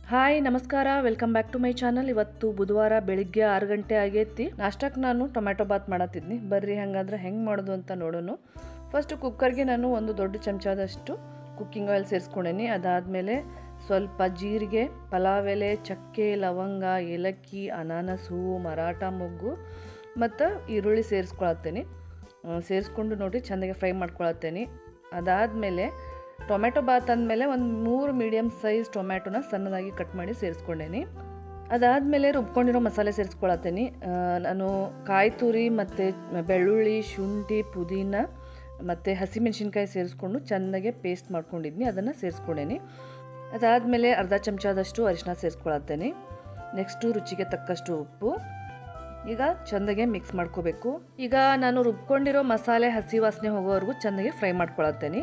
hi ನಮಸ್ಕಾರ welcome back to my channel ಇವತ್ತು ಬುಧವಾರ ಬೆಳಿಗ್ಗೆ ಆರು ಗಂಟೆ ಆಗೈತಿ ನಾಷ್ಟಕ್ಕೆ ನಾನು ಟೊಮ್ಯಾಟೊ ಬಾತ್ ಮಾಡತ್ತಿದ್ನಿ ಬರ್ರಿ ಹಂಗಾದ್ರೆ ಹೆಂಗೆ ಮಾಡೋದು ಅಂತ ನೋಡೋಣ ಫಸ್ಟ್ ಕುಕ್ಕರ್ಗೆ ನಾನು ಒಂದು ದೊಡ್ಡ ಚಮಚದಷ್ಟು ಕುಕ್ಕಿಂಗ್ ಆಯಿಲ್ ಸೇರಿಸ್ಕೊಂಡೇನಿ ಅದಾದಮೇಲೆ ಸ್ವಲ್ಪ ಜೀರಿಗೆ ಪಲಾವ್ ಎಲೆ ಚಕ್ಕೆ ಲವಂಗ ಏಲಕ್ಕಿ ಅನಾನಸ್ ಹೂವು ಮರಾಠ ಮೊಗ್ಗು ಮತ್ತು ಈರುಳ್ಳಿ ಸೇರಿಸ್ಕೊಳತ್ತೇನೆ ಸೇರಿಸ್ಕೊಂಡು ನೋಡಿ ಚೆಂದಾಗಿ ಫ್ರೈ ಮಾಡ್ಕೊಳತ್ತೇನೆ ಅದಾದಮೇಲೆ ಟೊಮೆಟೊ ಬಾತ್ ಅಂದಮೇಲೆ ಒಂದು ಮೂರು ಮೀಡಿಯಮ್ ಸೈಜ್ ಟೊಮ್ಯಾಟೊನ ಸಣ್ಣದಾಗಿ ಕಟ್ ಮಾಡಿ ಸೇರಿಸ್ಕೊಂಡೇನಿ ಅದಾದಮೇಲೆ ರುಬ್ಕೊಂಡಿರೋ ಮಸಾಲೆ ಸೇರಿಸ್ಕೊಳತ್ತೇನೆ ನಾನು ಕಾಯಿ ತುರಿ ಮತ್ತು ಬೆಳ್ಳುಳ್ಳಿ ಶುಂಠಿ ಪುದೀನ ಮತ್ತು ಹಸಿಮೆಣ್ಸಿನ್ಕಾಯಿ ಸೇರಿಸ್ಕೊಂಡು ಚೆನ್ನಾಗೆ ಪೇಸ್ಟ್ ಮಾಡ್ಕೊಂಡಿದ್ನಿ ಅದನ್ನು ಸೇರಿಸ್ಕೊಂಡೇನಿ ಅದಾದಮೇಲೆ ಅರ್ಧ ಚಮಚದಷ್ಟು ಅರಿಶಿನ ಸೇರಿಸ್ಕೊಳತ್ತೇನೆ ನೆಕ್ಸ್ಟು ರುಚಿಗೆ ತಕ್ಕಷ್ಟು ಉಪ್ಪು ಈಗ ಚೆಂದಾಗೆ ಮಿಕ್ಸ್ ಮಾಡ್ಕೋಬೇಕು ಈಗ ನಾನು ರುಬ್ಕೊಂಡಿರೋ ಮಸಾಲೆ ಹಸಿ ವಾಸನೆ ಹೋಗೋವರೆಗೂ ಚೆಂದಾಗೆ ಫ್ರೈ ಮಾಡ್ಕೊಳತ್ತೇನೆ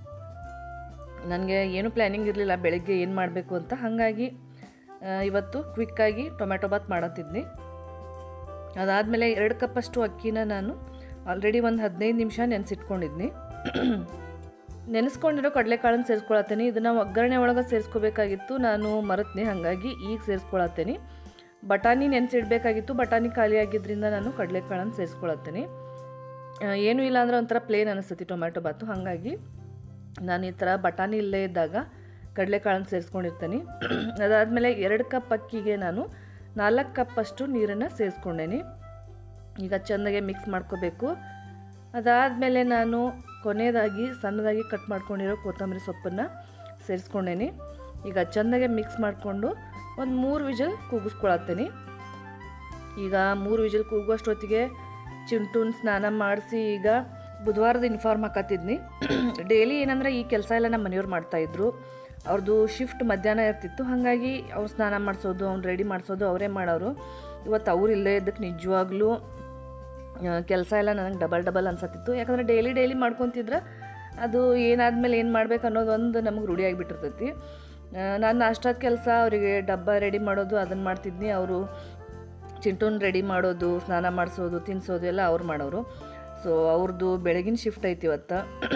ನನಗೆ ಏನು ಪ್ಲ್ಯಾನಿಂಗ್ ಇರಲಿಲ್ಲ ಬೆಳಗ್ಗೆ ಏನು ಮಾಡಬೇಕು ಅಂತ ಹಾಗಾಗಿ ಇವತ್ತು ಕ್ವಿಕ್ಕಾಗಿ ಟೊಮೆಟೊ ಬಾತ್ ಮಾಡತ್ತಿದ್ನಿ ಅದಾದಮೇಲೆ ಎರಡು ಕಪ್ಪಷ್ಟು ಅಕ್ಕಿನ ನಾನು ಆಲ್ರೆಡಿ ಒಂದು ಹದಿನೈದು ನಿಮಿಷ ನೆನೆಸಿಟ್ಕೊಂಡಿದ್ನಿ ನೆನೆಸ್ಕೊಂಡಿರೋ ಕಡಲೆಕಾಳನ್ನು ಸೇರಿಸ್ಕೊಳತ್ತೇನೆ ಇದನ್ನು ಒಗ್ಗರಣೆ ಒಳಗೆ ಸೇರಿಸ್ಕೋಬೇಕಾಗಿತ್ತು ನಾನು ಮರತ್ನಿ ಹಾಗಾಗಿ ಈಗ ಸೇರಿಸ್ಕೊಳತ್ತೇನೆ ಬಟಾಣಿ ನೆನೆಸಿಡ್ಬೇಕಾಗಿತ್ತು ಬಟಾಣಿ ಖಾಲಿ ಆಗಿದ್ದರಿಂದ ನಾನು ಕಡಲೆಕಾಳನ್ನು ಸೇರಿಸ್ಕೊಳತ್ತೇನೆ ಏನೂ ಇಲ್ಲ ಅಂದ್ರೆ ಒಂಥರ ಪ್ಲೇನ್ ಅನಿಸ್ತತಿ ಟೊಮ್ಯಾಟೊ ಬಾತು ಹಾಗಾಗಿ ನಾನು ಈ ಥರ ಬಟಾಣಿ ಇಲ್ಲೇ ಇದ್ದಾಗ ಕಡಲೆಕಾಳನ್ನು ಸೇರಿಸ್ಕೊಂಡಿರ್ತೀನಿ ಅದಾದಮೇಲೆ ಎರಡು ಕಪ್ ಅಕ್ಕಿಗೆ ನಾನು ನಾಲ್ಕು ಕಪ್ಪಷ್ಟು ನೀರನ್ನು ಸೇರಿಸ್ಕೊಂಡೇನಿ ಈಗ ಚೆಂದಾಗೆ ಮಿಕ್ಸ್ ಮಾಡ್ಕೋಬೇಕು ಅದಾದಮೇಲೆ ನಾನು ಕೊನೆಯದಾಗಿ ಸಣ್ಣದಾಗಿ ಕಟ್ ಮಾಡ್ಕೊಂಡಿರೋ ಕೊತ್ತಂಬರಿ ಸೊಪ್ಪನ್ನು ಸೇರಿಸ್ಕೊಂಡೇನಿ ಈಗ ಚೆಂದಾಗೆ ಮಿಕ್ಸ್ ಮಾಡಿಕೊಂಡು ಒಂದು ಮೂರು ವಿಜಲ್ ಕೂಗಿಸ್ಕೊಳತ್ತೇನೆ ಈಗ ಮೂರು ವಿಜಲ್ ಕೂಗುವಷ್ಟೊತ್ತಿಗೆ ಚಿಂಟೂನ್ ಸ್ನಾನ ಮಾಡಿಸಿ ಈಗ ಬುಧವಾರದ ಇನ್ಫಾರ್ಮ್ ಹಾಕತ್ತಿದ್ನಿ ಡೈಲಿ ಏನಂದ್ರೆ ಈ ಕೆಲಸ ಎಲ್ಲ ನಮ್ಮ ಮನೆಯವ್ರು ಮಾಡ್ತಾಯಿದ್ರು ಅವ್ರದ್ದು ಶಿಫ್ಟ್ ಮಧ್ಯಾಹ್ನ ಇರ್ತಿತ್ತು ಹಾಗಾಗಿ ಅವ್ರು ಸ್ನಾನ ಮಾಡಿಸೋದು ಅವ್ನು ರೆಡಿ ಮಾಡಿಸೋದು ಅವರೇ ಮಾಡೋರು ಇವತ್ತು ಅವ್ರು ಇಲ್ಲೇ ಇದ್ದಕ್ಕೆ ನಿಜವಾಗ್ಲೂ ಕೆಲಸ ಎಲ್ಲ ನನಗೆ ಡಬಲ್ ಡಬಲ್ ಅನ್ಸತ್ತಿತ್ತು ಯಾಕಂದರೆ ಡೈಲಿ ಡೈಲಿ ಮಾಡ್ಕೊತಿದ್ರೆ ಅದು ಏನಾದ್ಮೇಲೆ ಏನು ಮಾಡ್ಬೇಕು ಅನ್ನೋದು ಒಂದು ನಮಗೆ ರೂಢಿ ಆಗಿಬಿಟ್ಟಿರ್ತೈತಿ ನಾನು ನಾಷ್ಟದ ಕೆಲಸ ಅವರಿಗೆ ಡಬ್ಬ ರೆಡಿ ಮಾಡೋದು ಅದನ್ನು ಮಾಡ್ತಿದ್ನಿ ಅವರು ಚಿಂಟೂನ್ ರೆಡಿ ಮಾಡೋದು ಸ್ನಾನ ಮಾಡಿಸೋದು ತಿನ್ನಿಸೋದು ಎಲ್ಲ ಅವ್ರು ಮಾಡೋರು ಸೊ ಅವ್ರದ್ದು ಬೆಳಗಿನ ಶಿಫ್ಟ್ ಐತಿ ಇವತ್ತು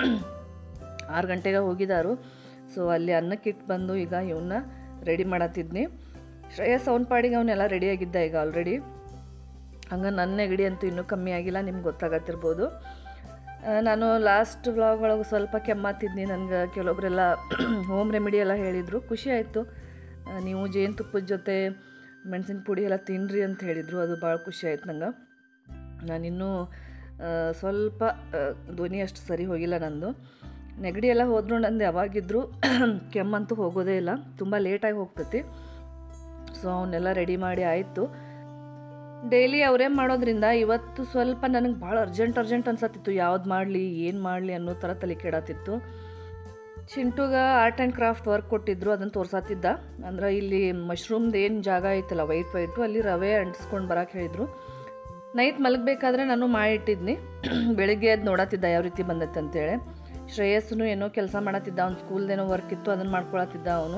ಆರು ಗಂಟೆಗೆ ಹೋಗಿದ್ದಾರು ಸೊ ಅಲ್ಲಿ ಅನ್ನಕ್ಕಿಟ್ಟು ಬಂದು ಈಗ ಇವನ್ನ ರೆಡಿ ಮಾಡತ್ತಿದ್ನಿ ಶ್ರೇಯಸ್ ಅವನ ಪಾಡಿಗೆ ಅವನ್ನೆಲ್ಲ ರೆಡಿಯಾಗಿದ್ದ ಈಗ ಆಲ್ರೆಡಿ ಹಂಗೆ ನನ್ನ ನೆಗಡಿ ಅಂತೂ ಇನ್ನೂ ಕಮ್ಮಿ ಆಗಿಲ್ಲ ನಿಮ್ಗೆ ಗೊತ್ತಾಗತ್ತಿರ್ಬೋದು ನಾನು ಲಾಸ್ಟ್ ವ್ಲಾಗ್ ಒಳಗೆ ಸ್ವಲ್ಪ ಕೆಮ್ಮಾತಿದ್ನಿ ನನಗೆ ಕೆಲವೊಬ್ಬರೆಲ್ಲ ಹೋಮ್ ರೆಮಿಡಿ ಎಲ್ಲ ಹೇಳಿದರು ಖುಷಿ ಆಯಿತು ನೀವು ಜೇನುತುಪ್ಪದ ಜೊತೆ ಮೆಣಸಿನ ಪುಡಿ ಎಲ್ಲ ತಿನ್ನಿರಿ ಅಂತ ಹೇಳಿದರು ಅದು ಭಾಳ ಖುಷಿ ಆಯ್ತು ನಂಗೆ ನಾನಿನ್ನೂ ಸ್ವಲ್ಪ ಧ್ವನಿ ಅಷ್ಟು ಸರಿ ಹೋಗಿಲ್ಲ ನಂದು ನೆಗಡಿ ಎಲ್ಲ ಹೋದರೂ ನಂದು ಯಾವಾಗಿದ್ದರೂ ಕೆಮ್ಮಂತೂ ಹೋಗೋದೇ ಇಲ್ಲ ತುಂಬ ಲೇಟಾಗಿ ಹೋಗ್ತೈತಿ ಸೊ ಅವನ್ನೆಲ್ಲ ರೆಡಿ ಮಾಡಿ ಆಯಿತು ಡೈಲಿ ಅವರೇ ಮಾಡೋದ್ರಿಂದ ಇವತ್ತು ಸ್ವಲ್ಪ ನನಗೆ ಭಾಳ ಅರ್ಜೆಂಟ್ ಅರ್ಜೆಂಟ್ ಅನ್ಸತ್ತಿತ್ತು ಯಾವ್ದು ಮಾಡಲಿ ಏನು ಮಾಡಲಿ ಅನ್ನೋ ಥರ ತಲೆ ಕೆಡತ್ತಿತ್ತು ಚಿಂಟುಗ ಆರ್ಟ್ ಆ್ಯಂಡ್ ಕ್ರಾಫ್ಟ್ ವರ್ಕ್ ಕೊಟ್ಟಿದ್ರು ಅದನ್ನು ತೋರ್ಸತ್ತಿದ್ದ ಅಂದ್ರೆ ಇಲ್ಲಿ ಮಶ್ರೂಮ್ದು ಏನು ಜಾಗ ಐತಲ್ಲ ವೈಟ್ ವೈಟು ಅಲ್ಲಿ ರವೆ ಅಂಟಿಸ್ಕೊಂಡು ಬರೋಕೆ ಹೇಳಿದರು ನೈಟ್ ಮಲಗಬೇಕಾದ್ರೆ ನಾನು ಮಾಡಿಟ್ಟಿದ್ನಿ ಬೆಳಿಗ್ಗೆ ಅದು ನೋಡತ್ತಿದ್ದ ಯಾವ ರೀತಿ ಬಂದೈತೆ ಅಂತೇಳಿ ಶ್ರೇಯಸ್ಸು ಏನೋ ಕೆಲಸ ಮಾಡತ್ತಿದ್ದ ಅವ್ನು ಸ್ಕೂಲ್ದೇನೋ ವರ್ಕ್ ಇತ್ತು ಅದನ್ನು ಮಾಡ್ಕೊಳತ್ತಿದ್ದ ಅವನು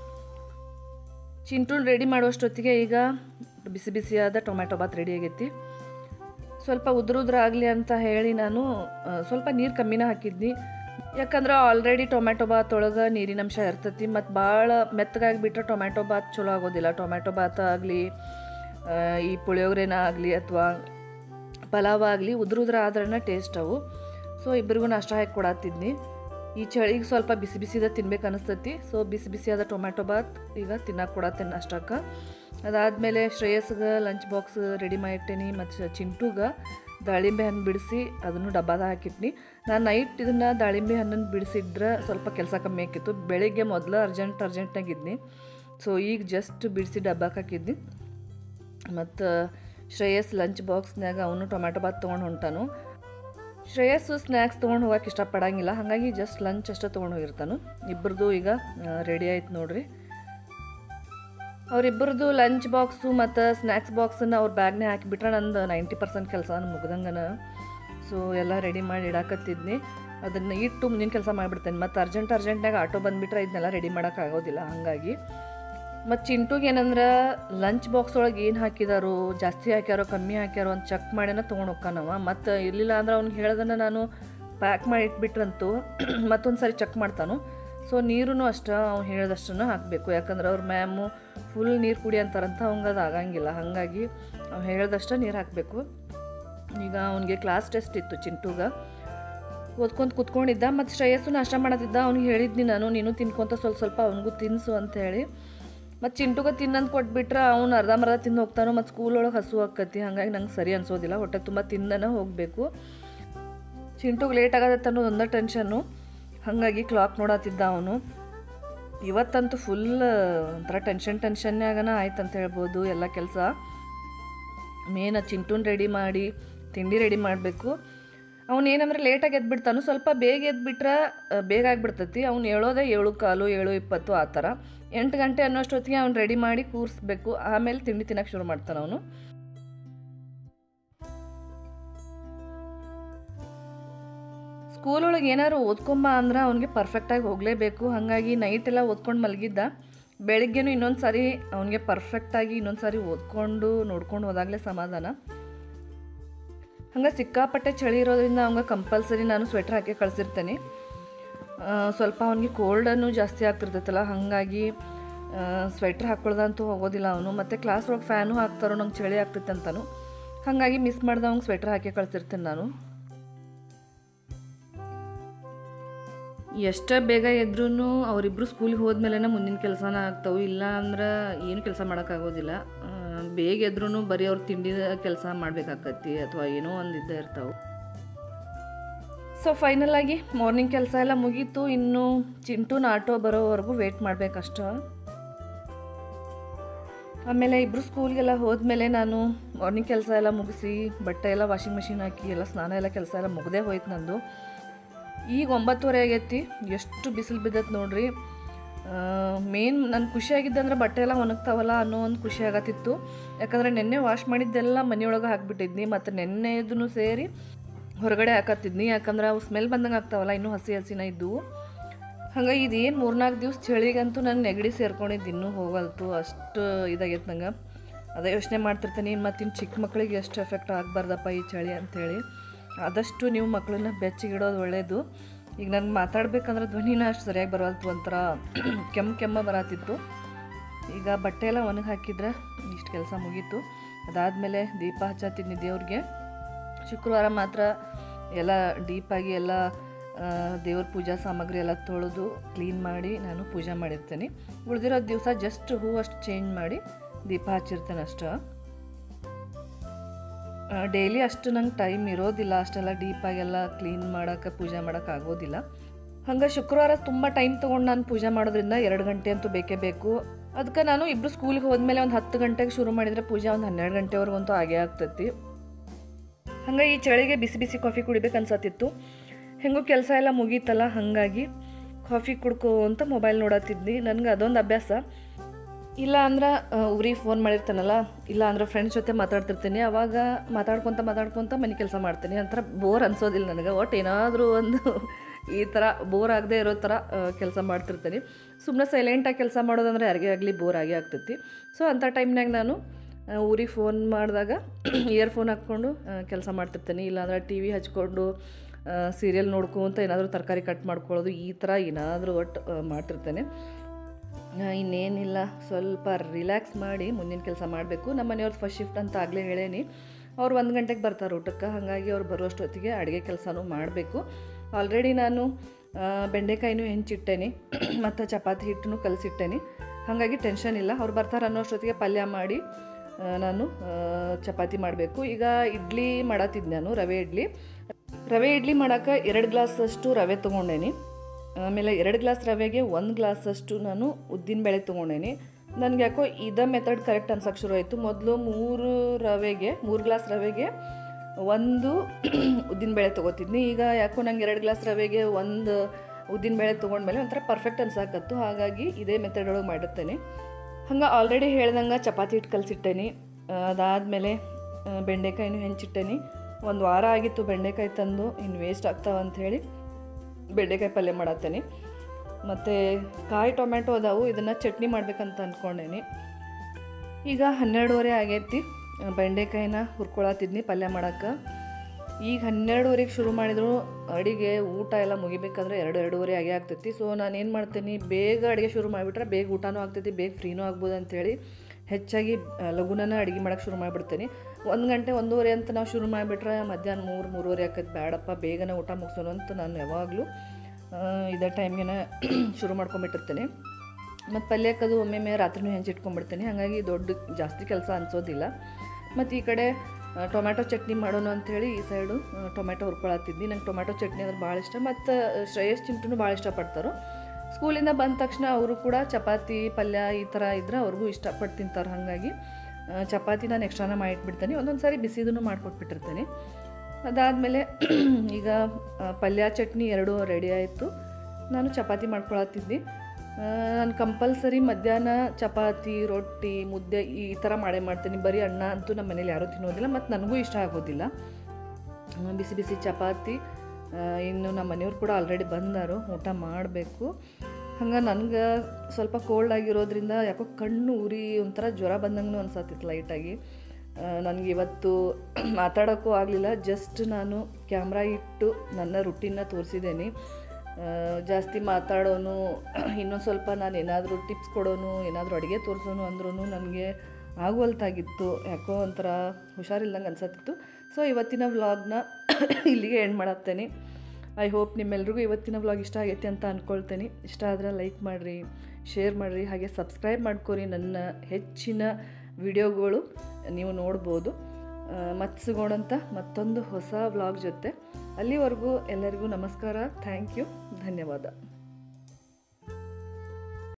ಚಿಂಟೂನ್ ರೆಡಿ ಮಾಡುವಷ್ಟೊತ್ತಿಗೆ ಈಗ ಬಿಸಿ ಬಿಸಿಯಾದ ಟೊಮ್ಯಾಟೊ ಬಾತ್ ರೆಡಿ ಆಗೈತಿ ಸ್ವಲ್ಪ ಉದ್ರುದ್ರಾಗಲಿ ಅಂತ ಹೇಳಿ ನಾನು ಸ್ವಲ್ಪ ನೀರು ಕಮ್ಮಿನ ಹಾಕಿದ್ನಿ ಯಾಕಂದ್ರೆ ಆಲ್ರೆಡಿ ಟೊಮ್ಯಾಟೊ ಬಾತ್ ಒಳಗೆ ನೀರಿನಂಶ ಇರ್ತೈತಿ ಮತ್ತು ಭಾಳ ಮೆತ್ತಗಾಗಿಬಿಟ್ರೆ ಟೊಮ್ಯಾಟೊ ಬಾತ್ ಚಲೋ ಆಗೋದಿಲ್ಲ ಟೊಮ್ಯಾಟೊ ಬಾತ್ ಆಗಲಿ ಈ ಪುಳಿಯೋಗರೆನ ಆಗಲಿ ಅಥವಾ ಪಲಾವ್ ಆಗಲಿ ಉದ್ರುದ್ರ ಆದ್ರೇ ಟೇಸ್ಟ್ ಅವು ಸೊ ಇಬ್ಬರಿಗೂ ನಾಷ್ಟ ಹಾಕಿ ಕೊಡತ್ತಿದ್ನಿ ಈ ಚಳಿಗೆ ಸ್ವಲ್ಪ ಬಿಸಿ ಬಿಸಿದ ತಿನ್ಬೇಕು ಅನಿಸ್ತೈತಿ ಸೊ ಬಿಸಿ ಬಿಸಿಯಾದ ಟೊಮ್ಯಾಟೊ ಬಾತ್ ಈಗ ತಿನ್ನಕ್ಕೆ ಕೊಡತ್ತೇನೆ ನಾಷ್ಟಕ್ಕೆ ಅದಾದಮೇಲೆ ಶ್ರೇಯಸ್ಗೆ ಲಂಚ್ ಬಾಕ್ಸ್ ರೆಡಿ ಮಾಡಿಟ್ಟೇನಿ ಮತ್ತು ಚಿಂಟುಗೆ ದಾಳಿಂಬೆ ಹಣ್ಣು ಬಿಡಿಸಿ ಅದನ್ನು ಡಬ್ಬದ ಹಾಕಿಟ್ನಿ ನಾನು ನೈಟ್ ಇದನ್ನು ದಾಳಿಂಬೆ ಹಣ್ಣನ್ನು ಬಿಡಿಸಿದ್ರೆ ಸ್ವಲ್ಪ ಕೆಲಸ ಕಮ್ಮಿ ಆಕಿತ್ತು ಬೆಳಿಗ್ಗೆ ಮೊದಲು ಅರ್ಜೆಂಟ್ ಅರ್ಜೆಂಟಾಗಿದ್ನಿ ಸೊ ಈಗ ಜಸ್ಟ್ ಬಿಡಿಸಿ ಡಬ್ಬಕ್ಕೆ ಹಾಕಿದ್ನಿ ಮತ್ತು ಶ್ರೇಯಸ್ ಲಂಚ್ ಬಾಕ್ಸ್ನಾಗ ಅವನು ಟೊಮ್ಯಾಟೊ ಬಾತ್ ತೊಗೊಂಡು ಹೊಂಟಾನು ಶ್ರೇಯಸ್ಸು ಸ್ನ್ಯಾಕ್ಸ್ ತೊಗೊಂಡು ಹೋಗಕ್ಕೆ ಇಷ್ಟಪಡಂಗಿಲ್ಲ ಹಾಗಾಗಿ ಜಸ್ಟ್ ಲಂಚ್ ಅಷ್ಟೇ ತೊಗೊಂಡು ಹೋಗಿರ್ತಾನು ಇಬ್ಬರದು ಈಗ ರೆಡಿ ಆಯ್ತು ನೋಡ್ರಿ ಅವರಿಬ್ಬರದು ಲಂಚ್ ಬಾಕ್ಸು ಮತ್ತು ಸ್ನ್ಯಾಕ್ಸ್ ಬಾಕ್ಸನ್ನು ಅವ್ರ ಬ್ಯಾಗ್ನೇ ಹಾಕಿಬಿಟ್ರೆ ನಂದು ನೈಂಟಿ ಪರ್ಸೆಂಟ್ ಕೆಲಸ ಮುಗ್ದಂಗನ ಸೊ ಎಲ್ಲ ರೆಡಿ ಮಾಡಿ ಇಡಾಕತ್ತಿದ್ನಿ ಅದನ್ನು ಇಟ್ಟು ಮುಂದಿನ ಕೆಲಸ ಮಾಡಿಬಿಡ್ತೇನೆ ಮತ್ತು ಅರ್ಜೆಂಟ್ ಅರ್ಜೆಂಟ್ನಾಗ ಆಟೋ ಬಂದುಬಿಟ್ರೆ ಇದನ್ನೆಲ್ಲ ರೆಡಿ ಮಾಡೋಕ್ಕಾಗೋದಿಲ್ಲ ಹಾಗಾಗಿ ಮತ್ತು ಚಿಂಟುಗೆ ಏನಂದ್ರೆ ಲಂಚ್ ಬಾಕ್ಸ್ ಒಳಗೆ ಏನು ಹಾಕಿದಾರೋ ಜಾಸ್ತಿ ಹಾಕ್ಯಾರೋ ಕಮ್ಮಿ ಹಾಕ್ಯಾರೋ ಅಂತ ಚೆಕ್ ಮಾಡ್ಯಾನ ತೊಗೊಂಡು ಹೋಗ್ಕಾನವ ಮತ್ತು ಇರಲಿಲ್ಲ ಅಂದ್ರೆ ಅವ್ನಿಗೆ ಹೇಳ್ದನ್ನ ನಾನು ಪ್ಯಾಕ್ ಮಾಡಿ ಇಟ್ಬಿಟ್ರಂತೂ ಮತ್ತೊಂದು ಸಾರಿ ಚೆಕ್ ಮಾಡ್ತಾನು ಸೊ ನೀರೂ ಅಷ್ಟೇ ಅವ್ನು ಹೇಳಿದಷ್ಟನ್ನು ಹಾಕಬೇಕು ಯಾಕಂದ್ರೆ ಅವ್ರ ಮ್ಯಾಮು ಫುಲ್ ನೀರು ಕುಡಿ ಅಂತಾರಂತ ಅವಂಗೆ ಅದು ಆಗಂಗಿಲ್ಲ ಹಾಗಾಗಿ ಅವ್ನು ಹೇಳ್ದಷ್ಟು ನೀರು ಹಾಕಬೇಕು ಈಗ ಅವನಿಗೆ ಕ್ಲಾಸ್ ಟೆಸ್ಟ್ ಇತ್ತು ಚಿಂಟುಗ ಓದ್ಕೊಂತ ಕುತ್ಕೊಂಡಿದ್ದ ಮತ್ತು ಶ್ರೇಯಸ್ಸು ನಾಷ್ಟ ಮಾಡತ್ತಿದ್ದ ಅವ್ನಿಗೆ ಹೇಳಿದ್ನಿ ನಾನು ನೀನು ತಿನ್ಕೊಂತ ಸ್ವಲ್ಪ ಸ್ವಲ್ಪ ಅವನಿಗೂ ತಿನ್ನಿಸು ಅಂತ ಹೇಳಿ ಮತ್ತು ಚಿಂಟುಗ ತಿನ್ನಂತ ಕೊಟ್ಬಿಟ್ರೆ ಅವ್ನು ಅರ್ಧಂಬರ್ಧ ತಿಂದು ಹೋಗ್ತಾನೋ ಮತ್ತು ಸ್ಕೂಲ್ ಒಳಗೆ ಹಸು ಆಕತಿ ಹಾಗಾಗಿ ನಂಗೆ ಸರಿ ಅನ್ಸೋದಿಲ್ಲ ಹೊಟ್ಟೆ ತುಂಬ ತಿಂದನ ಹೋಗಬೇಕು ಚಿಂಟುಗೆ ಲೇಟ್ ಆಗತ್ತೆ ಅನ್ನೋದು ಒಂದೇ ಟೆನ್ಷನ್ನು ಹಾಗಾಗಿ ಕ್ಲಾಕ್ ನೋಡತ್ತಿದ್ದ ಅವನು ಇವತ್ತಂತೂ ಫುಲ್ ಒಂಥರ ಟೆನ್ಷನ್ ಟೆನ್ಷನ್ಯಾಗನ ಆಯ್ತು ಅಂತ ಹೇಳ್ಬೋದು ಎಲ್ಲ ಕೆಲಸ ಮೇನ್ ಚಿಂಟುನ್ ರೆಡಿ ಮಾಡಿ ತಿಂಡಿ ರೆಡಿ ಮಾಡಬೇಕು ಅವ್ನು ಏನಂದ್ರೆ ಲೇಟಾಗಿ ಎದ್ಬಿಡ್ತಾನು ಸ್ವಲ್ಪ ಬೇಗ ಎದ್ಬಿಟ್ರೆ ಆ, ಬೇಗ ಆಗಿಬಿಡ್ತೈತಿ ಅವ್ನು ಹೇಳೋದೇ ಏಳು ಕಾಲು ಏಳು ಇಪ್ಪತ್ತು ಆ ಥರ ಎಂಟು ಗಂಟೆ ಅನ್ನೋಷ್ಟೊತ್ತಿಗೆ ಅವ್ನು ರೆಡಿ ಮಾಡಿ ಕೂರಿಸ್ಬೇಕು ಆಮೇಲೆ ತಿಂಡಿ ತಿನ್ನಕ್ಕೆ ಶುರು ಮಾಡ್ತಾನೆ ಅವನು ಸ್ಕೂಲ್ ಒಳಗೆ ಏನಾದ್ರು ಓದ್ಕೊಂಬ ಅಂದ್ರೆ ಅವ್ನಿಗೆ ಪರ್ಫೆಕ್ಟಾಗಿ ಹೋಗಲೇಬೇಕು ಹಾಗಾಗಿ ನೈಟ್ ಎಲ್ಲ ಓದ್ಕೊಂಡು ಮಲಗಿದ್ದ ಬೆಳಿಗ್ಗೆನೂ ಇನ್ನೊಂದು ಸಾರಿ ಅವನಿಗೆ ಪರ್ಫೆಕ್ಟಾಗಿ ಇನ್ನೊಂದು ಸಾರಿ ಓದ್ಕೊಂಡು ನೋಡ್ಕೊಂಡು ಹೋದಾಗಲೇ ಸಮಾಧಾನ ಹಂಗೆ ಸಿಕ್ಕಾಪಟ್ಟೆ ಚಳಿ ಇರೋದ್ರಿಂದ ಅವಂಗೆ ಕಂಪಲ್ಸರಿ ನಾನು ಸ್ವೆಟ್ರ್ ಹಾಕಿ ಕಳಿಸಿರ್ತೇನೆ ಸ್ವಲ್ಪ ಅವನಿಗೆ ಕೋಲ್ಡನ್ನು ಜಾಸ್ತಿ ಆಗ್ತಿರ್ತೈತಲ್ಲ ಹಾಗಾಗಿ ಸ್ವೆಟ್ರ್ ಹಾಕ್ಕೊಳ್ದಂತೂ ಹೋಗೋದಿಲ್ಲ ಅವನು ಮತ್ತು ಕ್ಲಾಸ್ ಒಳಗೆ ಫ್ಯಾನು ಹಾಕ್ತಾರೋ ನಂಗೆ ಚಳಿ ಆಗ್ತೈತೆ ಅಂತಾನು ಹಾಗಾಗಿ ಮಿಸ್ ಮಾಡ್ದೆ ಅವ್ನಿಗೆ ಸ್ವೆಟ್ರ್ ಹಾಕಿ ಕಳಿಸಿರ್ತೇನೆ ನಾನು ಎಷ್ಟೇ ಬೇಗ ಎದ್ರೂ ಅವರಿಬ್ಬರು ಸ್ಕೂಲಿಗೆ ಹೋದ್ಮೇಲೆ ಮುಂದಿನ ಕೆಲಸನ ಆಗ್ತಾವೆ ಇಲ್ಲ ಅಂದ್ರೆ ಏನು ಕೆಲಸ ಮಾಡೋಕ್ಕಾಗೋದಿಲ್ಲ ಆ, ಬೇಗ ಎದ್ರೂ ಬರೀ ಅವ್ರ ತಿಂಡಿದ ಕೆಲಸ ಮಾಡಬೇಕಾಕತಿ ಅಥವಾ ಏನೋ ಒಂದು ಇದ್ದೇ ಇರ್ತಾವೆ ಸೊ ಫೈನಲ್ ಆಗಿ ಮಾರ್ನಿಂಗ್ ಕೆಲಸ ಎಲ್ಲ ಮುಗೀತು ಇನ್ನು ಚಿಂಟುನ ಆಟೋ ಬರೋವರೆಗೂ ವೇಟ್ ಮಾಡಬೇಕಷ್ಟ ಆಮೇಲೆ ಇಬ್ಬರು ಸ್ಕೂಲ್ಗೆಲ್ಲ ಹೋದ್ಮೇಲೆ ನಾನು ಮಾರ್ನಿಂಗ್ ಕೆಲಸ ಎಲ್ಲ ಮುಗಿಸಿ ಬಟ್ಟೆ ಎಲ್ಲ ವಾಷಿಂಗ್ ಮಿಷಿನ್ ಹಾಕಿ ಎಲ್ಲ ಸ್ನಾನ ಎಲ್ಲ ಕೆಲಸ ಎಲ್ಲ ಮುಗ್ದೇ ಹೋಯ್ತು ನಂದು ಈಗ ಒಂಬತ್ತುವರೆ ಆಗೈತಿ ಎಷ್ಟು ಬಿಸಿಲು ಬಿದ್ದೈತೆ ನೋಡ್ರಿ ಮೇನ್ ನಾನು ಖುಷಿಯಾಗಿದ್ದಂದ್ರೆ ಬಟ್ಟೆ ಎಲ್ಲ ಒಣಗ್ತಾವಲ್ಲ ಅನ್ನೋ ಒಂದು ಖುಷಿ ಆಗತ್ತಿತ್ತು ಯಾಕಂದರೆ ನೆನ್ನೆ ವಾಶ್ ಮಾಡಿದ್ದೆಲ್ಲ ಮನೆಯೊಳಗೆ ಹಾಕ್ಬಿಟ್ಟಿದ್ನಿ ಮತ್ತು ನೆನ್ನೆದೂ ಸೇರಿ ಹೊರಗಡೆ ಹಾಕತ್ತಿದ್ನಿ ಯಾಕಂದ್ರೆ ಅವು ಸ್ಮೆಲ್ ಬಂದಂಗೆ ಆಗ್ತಾವಲ್ಲ ಇನ್ನೂ ಹಸಿ ಹಸಿನ ಇದ್ದವು ಹಂಗೆ ಇದೇನು ಮೂರ್ನಾಲ್ಕು ದಿವ್ಸ ಚಳಿಗಂತೂ ನಾನು ನೆಗಡಿ ಸೇರ್ಕೊಂಡಿದ್ದು ಇನ್ನೂ ಹೋಗಲ್ತು ಅಷ್ಟು ಇದಾಗೈತೆ ನಂಗೆ ಅದೇ ಯೋಚನೆ ಮಾಡ್ತಿರ್ತೀನಿ ಮತ್ತು ಇನ್ನು ಚಿಕ್ಕ ಮಕ್ಕಳಿಗೆ ಎಷ್ಟು ಎಫೆಕ್ಟ್ ಆಗಬಾರ್ದಪ್ಪ ಈ ಚಳಿ ಅಂಥೇಳಿ ಆದಷ್ಟು ನೀವು ಮಕ್ಕಳನ್ನ ಬೆಚ್ಚಗಿಡೋದು ಒಳ್ಳೆಯದು ಈಗ ನನಗೆ ಮಾತಾಡ್ಬೇಕಂದ್ರೆ ಧ್ವನಿನ ಅಷ್ಟು ಸರಿಯಾಗಿ ಬರವಲ್ತು ಒಂಥರ ಕೆಮ್ಮ ಕೆಮ್ಮ ಬರತ್ತಿತ್ತು ಈಗ ಬಟ್ಟೆ ಎಲ್ಲ ಒಣಗಿ ಹಾಕಿದ್ರೆ ಇಷ್ಟು ಕೆಲಸ ಮುಗೀತು ಅದಾದಮೇಲೆ ದೀಪ ಹಚ್ಚತ್ತಿದ್ನಿ ದೇವ್ರಿಗೆ ಶುಕ್ರವಾರ ಮಾತ್ರ ಎಲ್ಲ ಡೀಪಾಗಿ ಎಲ್ಲ ಆ, ದೇವ್ರ ಪೂಜಾ ಸಾಮಗ್ರಿ ಎಲ್ಲ ತೊಳೆದು ಕ್ಲೀನ್ ಮಾಡಿ ನಾನು ಪೂಜೆ ಮಾಡಿರ್ತೇನೆ ಉಳಿದಿರೋ ದಿವಸ ಜಸ್ಟ್ ಹೂ ಅಷ್ಟು ಚೇಂಜ್ ಮಾಡಿ ದೀಪ ಹಚ್ಚಿರ್ತೇನೆ ಅಷ್ಟು ಡೈಲಿ ಅಷ್ಟು ನಂಗೆ ಟೈಮ್ ಇರೋದಿಲ್ಲ ಅಷ್ಟೆಲ್ಲ ಡೀಪಾಗೆಲ್ಲ ಕ್ಲೀನ್ ಮಾಡೋಕೆ ಪೂಜೆ ಮಾಡೋಕೆ ಆಗೋದಿಲ್ಲ ಹಂಗೆ ಶುಕ್ರವಾರ ತುಂಬ ಟೈಮ್ ತೊಗೊಂಡು ನಾನು ಪೂಜೆ ಮಾಡೋದ್ರಿಂದ ಎರಡು ಗಂಟೆ ಅಂತೂ ಬೇಕೇ ಬೇಕು ಅದಕ್ಕೆ ನಾನು ಇಬ್ಬರು ಸ್ಕೂಲಿಗೆ ಹೋದ್ಮೇಲೆ ಒಂದು ಹತ್ತು ಗಂಟೆಗೆ ಶುರು ಮಾಡಿದರೆ ಪೂಜೆ ಒಂದು ಹನ್ನೆರಡು ಗಂಟೆವರೆಗಂತೂ ಆಗೇ ಆಗ್ತೈತಿ ಹಂಗೆ ಈ ಚಳಿಗೆ ಬಿಸಿ ಬಿಸಿ ಕಾಫಿ ಕುಡಿಬೇಕು ಅನ್ಸತ್ತಿತ್ತು ಹೆಂಗೂ ಕೆಲಸ ಎಲ್ಲ ಮುಗೀತಲ್ಲ ಹಾಗಾಗಿ ಕಾಫಿ ಕುಡ್ಕೋ ಅಂತ ಮೊಬೈಲ್ ನೋಡತ್ತಿದ್ನಿ ನನಗೆ ಅದೊಂದು ಅಭ್ಯಾಸ ಇಲ್ಲ ಅಂದ್ರೆ ಊರಿಗೆ ಫೋನ್ ಮಾಡಿರ್ತಾನಲ್ಲ ಇಲ್ಲ ಅಂದ್ರೆ ಫ್ರೆಂಡ್ಸ್ ಜೊತೆ ಮಾತಾಡ್ತಿರ್ತೀನಿ ಅವಾಗ ಮಾತಾಡ್ಕೊತ ಮಾತಾಡ್ಕೊತ ಮನೆ ಕೆಲಸ ಮಾಡ್ತೀನಿ ಒಂಥರ ಬೋರ್ ಅನ್ಸೋದಿಲ್ಲ ನನಗೆ ಒಟ್ಟು ಏನಾದರೂ ಒಂದು ಈ ಥರ ಬೋರ್ ಆಗದೆ ಇರೋ ಥರ ಕೆಲಸ ಮಾಡ್ತಿರ್ತೀನಿ ಸುಮ್ಮನೆ ಸೈಲೆಂಟಾಗಿ ಕೆಲಸ ಮಾಡೋದಂದ್ರೆ ಯಾರಿಗೇ ಆಗಲಿ ಬೋರ್ ಆಗೇ ಆಗ್ತೈತಿ ಸೊ ಅಂಥ ಟೈಮ್ನಾಗ ನಾನು ಊರಿಗೆ ಫೋನ್ ಮಾಡಿದಾಗ ಇಯರ್ಫೋನ್ ಹಾಕ್ಕೊಂಡು ಕೆಲಸ ಮಾಡ್ತಿರ್ತೀನಿ ಇಲ್ಲಾಂದ್ರೆ ಟಿ ವಿ ಹಚ್ಕೊಂಡು ಸೀರಿಯಲ್ ನೋಡ್ಕೊಂತ ಏನಾದರೂ ತರಕಾರಿ ಕಟ್ ಮಾಡ್ಕೊಳ್ಳೋದು ಈ ಥರ ಏನಾದರೂ ಒಟ್ಟು ಆ, ಮಾಡ್ತಿರ್ತೇನೆ ಆ, ಇನ್ನೇನಿಲ್ಲ ಸ್ವಲ್ಪ ರಿಲ್ಯಾಕ್ಸ್ ಮಾಡಿ ಮುಂದಿನ ಕೆಲಸ ಮಾಡಬೇಕು ನಮ್ಮ ಮನೆಯವ್ರದ್ದು ಫಸ್ಟ್ ಶಿಫ್ಟ್ ಅಂತ ಆಗಲೇ ಹೇಳೇನಿ ಅವ್ರು ಒಂದು ಗಂಟೆಗೆ ಬರ್ತಾರೆ ಊಟಕ್ಕೆ ಹಾಗಾಗಿ ಅವ್ರು ಬರುವಷ್ಟೊತ್ತಿಗೆ ಅಡುಗೆ ಕೆಲಸನೂ ಮಾಡಬೇಕು ಆಲ್ರೆಡಿ ನಾನು ಆ, ಬೆಂಡೆಕಾಯಿನೂ ಹೆಂಚಿಟ್ಟೇನಿ ಮತ್ತು ಚಪಾತಿ ಹಿಟ್ಟನ್ನು ಕಲಸಿಟ್ಟೇನಿ ಹಾಗಾಗಿ ಟೆನ್ಷನ್ ಇಲ್ಲ ಅವ್ರು ಬರ್ತಾರೆ ಅನ್ನೋಷ್ಟೊತ್ತಿಗೆ ಪಲ್ಯ ಮಾಡಿ ಆ, ನಾನು ಆ, ಚಪಾತಿ ಮಾಡಬೇಕು ಈಗ ಇಡ್ಲಿ ಮಾಡತ್ತಿದ್ದು ನಾನು ರವೆ ಇಡ್ಲಿ ರವೆ ಇಡ್ಲಿ ಮಾಡೋಕೆ ಎರಡು ಗ್ಲಾಸಷ್ಟು ರವೆ ತೊಗೊಂಡೇನಿ ಆಮೇಲೆ ಎರಡು ಗ್ಲಾಸ್ ರವೆಗೆ ಒಂದು ಗ್ಲಾಸಷ್ಟು ನಾನು ಉದ್ದಿನಬೇಳೆ ತೊಗೊಂಡೇನಿ ನನಗೆ ಯಾಕೋ ಇದ ಮೆಥಡ್ ಕರೆಕ್ಟ್ ಅನ್ಸಕ್ಕೆ ಶುರು ಆಯಿತು ಮೊದಲು ಮೂರು ರವೆಗೆ ಮೂರು ಗ್ಲಾಸ್ ರವೆಗೆ ಒಂದು ಉದ್ದಿನಬೇಳೆ ತೊಗೋತಿದ್ನಿ ಈಗ ಯಾಕೋ ನಂಗೆ ಎರಡು ಗ್ಲಾಸ್ ರವೆಗೆ ಒಂದು ಉದ್ದಿನಬೇಳೆ ತೊಗೊಂಡ್ಮೇಲೆ ಒಂಥರ ಪರ್ಫೆಕ್ಟ್ ಅನ್ಸಾಕತ್ತು ಹಾಗಾಗಿ ಇದೇ ಮೆಥಡ್ ಒಳಗೆ ಮಾಡಿರ್ತೇನೆ ಹಂಗೆ ಆಲ್ರೆಡಿ ಹೇಳ್ದಂಗೆ ಚಪಾತಿ ಹಿಟ್ಟು ಕಲಸಿಟ್ಟೇನಿ ಅದಾದಮೇಲೆ ಬೆಂಡೆಕಾಯಿನೂ ಹೆಂಚಿಟ್ಟೇನಿ ಒಂದು ವಾರ ಆಗಿತ್ತು ಬೆಂಡೆಕಾಯಿ ತಂದು ಇನ್ನು ವೇಸ್ಟ್ ಆಗ್ತಾವ ಅಂಥೇಳಿ ಬೆಂಡೆಕಾಯಿ ಪಲ್ಯ ಮಾಡತ್ತೇನೆ ಮತ್ತು ಕಾಯಿ ಟೊಮೆಟೊ ಅದಾವು ಇದನ್ನು ಚಟ್ನಿ ಮಾಡ್ಬೇಕಂತ ಅಂದ್ಕೊಂಡೇನಿ ಈಗ ಹನ್ನೆರಡುವರೆ ಆಗೈತಿ ಬೆಂಡೆಕಾಯಿನ ಹುರ್ಕೊಳತ್ತಿದ್ನಿ ಪಲ್ಯ ಮಾಡೋಕೆ ಈಗ ಹನ್ನೆರಡುವರೆಗೆ ಶುರು ಮಾಡಿದ್ರು ಅಡುಗೆ ಊಟ ಎಲ್ಲ ಮುಗಿಬೇಕಂದ್ರೆ ಎರಡು ಎರಡೂವರೆ ಆಗೇ ಆಗ್ತೈತಿ ಸೊ ನಾನು ಏನು ಮಾಡ್ತೀನಿ ಬೇಗ ಅಡುಗೆ ಶುರು ಮಾಡಿಬಿಟ್ರೆ ಬೇಗ ಊಟನೂ ಆಗ್ತೈತಿ ಬೇಗ ಫ್ರೀನೂ ಆಗ್ಬೋದು ಅಂತೇಳಿ ಹೆಚ್ಚಾಗಿ ಆ, ಲಘುನನ ಅಡುಗೆ ಮಾಡೋಕ್ಕೆ ಶುರು ಮಾಡಿಬಿಡ್ತೀನಿ ಒಂದು ಗಂಟೆ ಒಂದೂವರೆ ಅಂತ ನಾವು ಶುರು ಮಾಡಿಬಿಟ್ರೆ ಮಧ್ಯಾಹ್ನ ಮೂರು ಮೂರುವರೆ ಆಕೈತೆ ಬೇಡಪ್ಪ ಬೇಗನೆ ಊಟ ಮುಗಿಸೋಣ ಅಂತ ನಾನು ಯಾವಾಗಲೂ ಇದೇ ಟೈಮ್ಗೆ ಶುರು ಮಾಡ್ಕೊಂಬಿಟ್ಟಿರ್ತೀನಿ ಮತ್ತು ಪಲ್ಯಕ್ಕದು ಒಮ್ಮೊಮ್ಮೆ ರಾತ್ರಿನೂ ಹೆಂಚಿಟ್ಕೊಂಡ್ಬಿಡ್ತೀನಿ ಹಾಗಾಗಿ ದೊಡ್ಡ ಜಾಸ್ತಿ ಕೆಲಸ ಅನಿಸೋದಿಲ್ಲ ಮತ್ತು ಈ ಕಡೆ ಆ, ಟೊಮ್ಯಾಟೊ ಚಟ್ನಿ ಮಾಡೋಣ ಅಂಥೇಳಿ ಈ ಸೈಡು ಆ, ಟೊಮ್ಯಾಟೊ ಹುರ್ಕೊಳತ್ತಿದ್ನಿ ನಂಗೆ ಟೊಮ್ಯಾಟೊ ಚಟ್ನಿ ಅಂದ್ರೆ ಭಾಳ ಇಷ್ಟ ಮತ್ತು ಶ್ರೇಯಸ್ ಚಿಂಟುನು ಭಾಳ ಇಷ್ಟಪಡ್ತಾರೆ ಸ್ಕೂಲಿಂದ ಬಂದ ತಕ್ಷಣ ಅವರು ಕೂಡ ಚಪಾತಿ ಪಲ್ಯ ಈ ಥರ ಇದ್ರೆ ಅವ್ರಿಗೂ ಇಷ್ಟಪಟ್ಟು ತಿಂತಾರೆ ಹಾಗಾಗಿ ಆ, ಚಪಾತಿ ನಾನು ಎಕ್ಸ್ಟ್ರಾನ ಮಾಡಿಟ್ಬಿಡ್ತೀನಿ ಒಂದೊಂದು ಸಾರಿ ಬಿಸಿದೂ ಮಾಡಿಕೊಟ್ಬಿಟ್ಟಿರ್ತೀನಿ ಅದಾದಮೇಲೆ ಈಗ ಆ, ಪಲ್ಯ ಚಟ್ನಿ ಎರಡೂ ರೆಡಿ ಆಯಿತು ನಾನು ಚಪಾತಿ ಮಾಡ್ಕೊಳತ್ತಿದ್ದೆ ನಾನು ಕಂಪಲ್ಸರಿ ಮಧ್ಯಾಹ್ನ ಚಪಾತಿ ರೊಟ್ಟಿ ಮುದ್ದೆ ಈ ಥರ ಮಾಡೇ ಮಾಡ್ತೀನಿ ಬರೀ ಅನ್ನ ಅಂತೂ ನಮ್ಮ ಮನೇಲಿ ಯಾರೂ ತಿನ್ನೋದಿಲ್ಲ ಮತ್ತು ನನಗೂ ಇಷ್ಟ ಆಗೋದಿಲ್ಲ ಆ, ಬಿಸಿ ಬಿಸಿ ಚಪಾತಿ ಆ, ಇನ್ನು ನಮ್ಮ ಮನೆಯವ್ರು ಕೂಡ ಆಲ್ರೆಡಿ ಬಂದಾರು ಊಟ ಮಾಡಬೇಕು ಹಂಗೆ ನನಗೆ ಸ್ವಲ್ಪ ಕೋಲ್ಡ್ ಆಗಿರೋದ್ರಿಂದ ಯಾಕೋ ಕಣ್ಣು ಉರಿ ಒಂಥರ ಜ್ವರ ಬಂದಂಗೂ ಅನ್ಸತ್ತಿತ್ತು ಲೈಟಾಗಿ ನನಗೆ ಇವತ್ತು ಮಾತಾಡೋಕ್ಕೂ ಆಗಲಿಲ್ಲ ಜಸ್ಟ್ ನಾನು ಕ್ಯಾಮ್ರಾ ಇಟ್ಟು ನನ್ನ ರುಟೀನ್ನ ತೋರಿಸಿದ್ದೇನೆ ಜಾಸ್ತಿ ಮಾತಾಡೋನು ಇನ್ನೊಂದು ಸ್ವಲ್ಪ ನಾನು ಏನಾದರೂ ಟಿಪ್ಸ್ ಕೊಡೋನು ಏನಾದರೂ ಅಡುಗೆ ತೋರಿಸೋನು ಅಂದ್ರೂ ನನಗೆ ಆಗುವಲ್ತಾಗಿತ್ತು ಯಾಕೋ ಒಂಥರ ಹುಷಾರಿಲ್ದಂಗೆ ಅನ್ಸತ್ತಿತ್ತು ಸೊ ಇವತ್ತಿನ ವ್ಲಾಗ್ನ ಇಲ್ಲಿಗೆ ಎಂಡ್ ಮಾಡತ್ತೇನೆ ಐ ಹೋಪ್ ನಿಮ್ಮೆಲ್ರಿಗೂ ಇವತ್ತಿನ ವ್ಲಾಗ್ ಇಷ್ಟ ಆಗೈತೆ ಅಂತ ಅಂದ್ಕೊಳ್ತೇನೆ ಇಷ್ಟ ಆದರೆ ಲೈಕ್ ಮಾಡಿರಿ ಶೇರ್ ಮಾಡಿರಿ ಹಾಗೆ ಸಬ್ಸ್ಕ್ರೈಬ್ ಮಾಡ್ಕೊರಿ ನನ್ನ ಹೆಚ್ಚಿನ ವಿಡಿಯೋಗಳು ನೀವು ನೋಡ್ಬೋದು ಮತ್ತೆ ಸಿಗೋಣಂತ ಮತ್ತೊಂದು ಹೊಸ ವ್ಲಾಗ್ ಜೊತೆ ಅಲ್ಲಿವರೆಗೂ ಎಲ್ಲರಿಗೂ ನಮಸ್ಕಾರ ಥ್ಯಾಂಕ್ ಯು ಧನ್ಯವಾದ